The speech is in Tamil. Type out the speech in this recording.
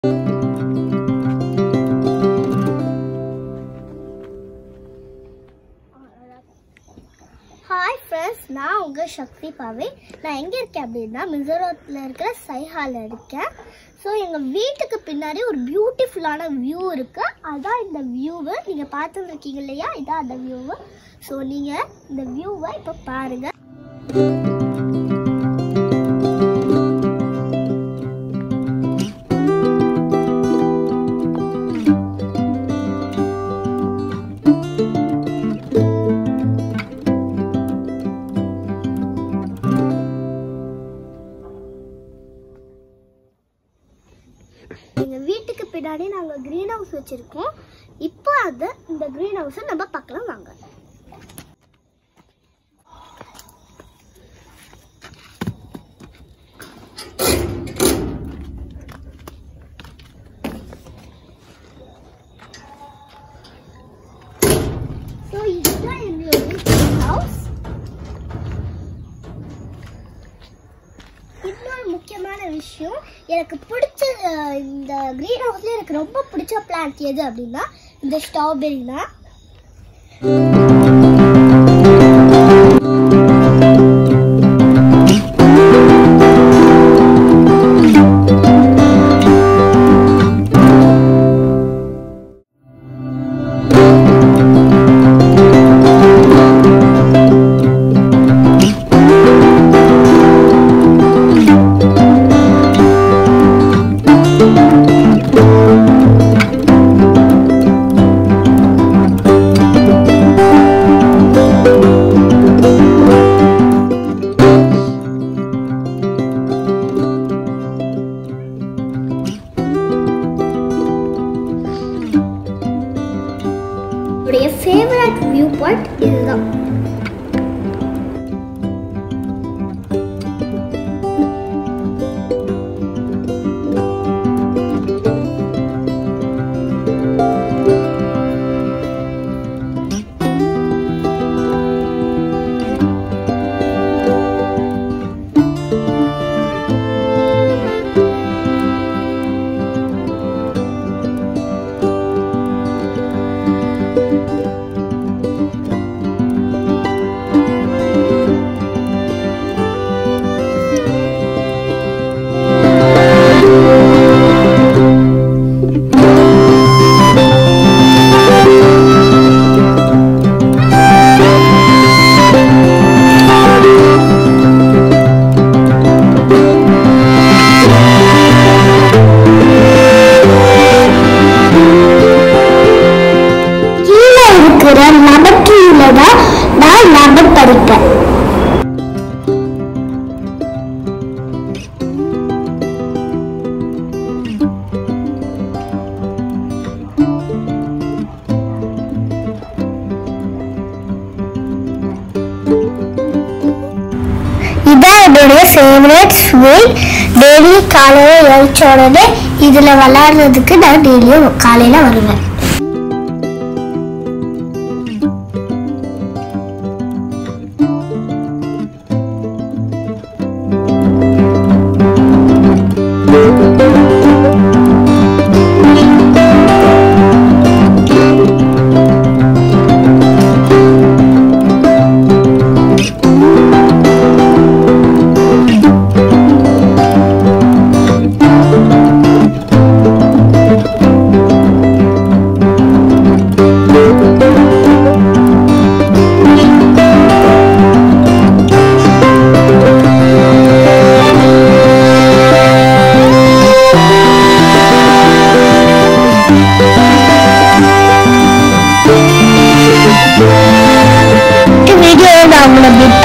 ஹாய் ஃப்ரெண்ட்ஸ் நான் உங்கள் சக்தி பாவை நான் எங்கே இருக்கேன் அப்படின்னா மிசோரத்தில் இருக்கிற சைஹால இருக்கேன் ஸோ எங்கள் வீட்டுக்கு பின்னாடி ஒரு பியூட்டிஃபுல்லான வியூ இருக்குது அதான் இந்த வியூவு நீங்கள் பார்த்துருக்கீங்க இல்லையா இதான் அந்த வியூவு ஸோ நீங்கள் இந்த வியூவை இப்போ பாருங்கள் எங்கள் வீட்டுக்கு பின்னாடி நாங்கள் க்ரீன் ஹவுஸ் வச்சுருக்கோம் இப்போ அதை இந்த க்ரீன் ஹவுஸை நம்ம பார்க்கலாம் வாங்க ஸோ இதுதான் எங்களோட க்ரீன் ஹவுஸ் இன்னொரு முக்கியமான விஷயம் எனக்கு பிடிச்ச அஹ், இந்த க்ரீன் ஹவுஸ்ல எனக்கு ரொம்ப பிடிச்ச பிளான்ட் எது அப்படின்னா இந்த ஸ்ட்ராபெரி தான் என்னுடைய ஃபேவரட் வியூ பாயிண்ட் இதுதான் கீழே இருக்கிற லபட்ரியில தான் நான் லபட் படிப்பேன் இதான் என்னுடைய ஃபேவரட் ஸ்வீட் டெய்லி காலையில் எழுச்ச உடனே இதில் விளையாடுறதுக்கு நான் டெய்லியும் காலையில் வருவேன் இந்த வீடியோவை நான் உங்களை